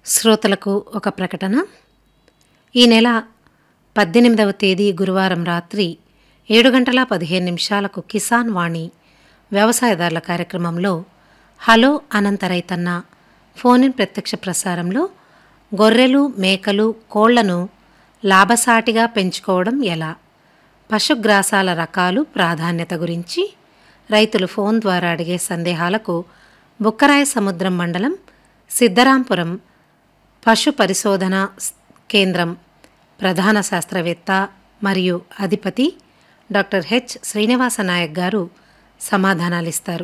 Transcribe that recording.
శ్రోతలకు ఒక ప్రకటన ఈ నెల పద్దెనిమిదవ తేదీ గురువారం రాత్రి ఏడు గంటల పదిహేను నిమిషాలకు కిసాన్ వాణి వ్యవసాయదారుల కార్యక్రమంలో హలో అనంత రైతన్న ఫోన్ ఇన్ ప్రత్యక్ష ప్రసారంలో గొర్రెలు మేకలు కోళ్లను లాభసాటిగా పెంచుకోవడం ఎలా పశుగ్రాసాల రకాలు ప్రాధాన్యత గురించి రైతులు ఫోన్ ద్వారా అడిగే సందేహాలకు బుక్కరాయ సముద్రం మండలం సిద్ధరాంపురం పశు పరిశోధన స్- కేంద్రం ప్రధాన శాస్త్రవేత్త మరియు అధిపతి డాక్టర్ హెచ్ శ్రీనివాస నాయక్ గారు సమాధానాలిస్తారు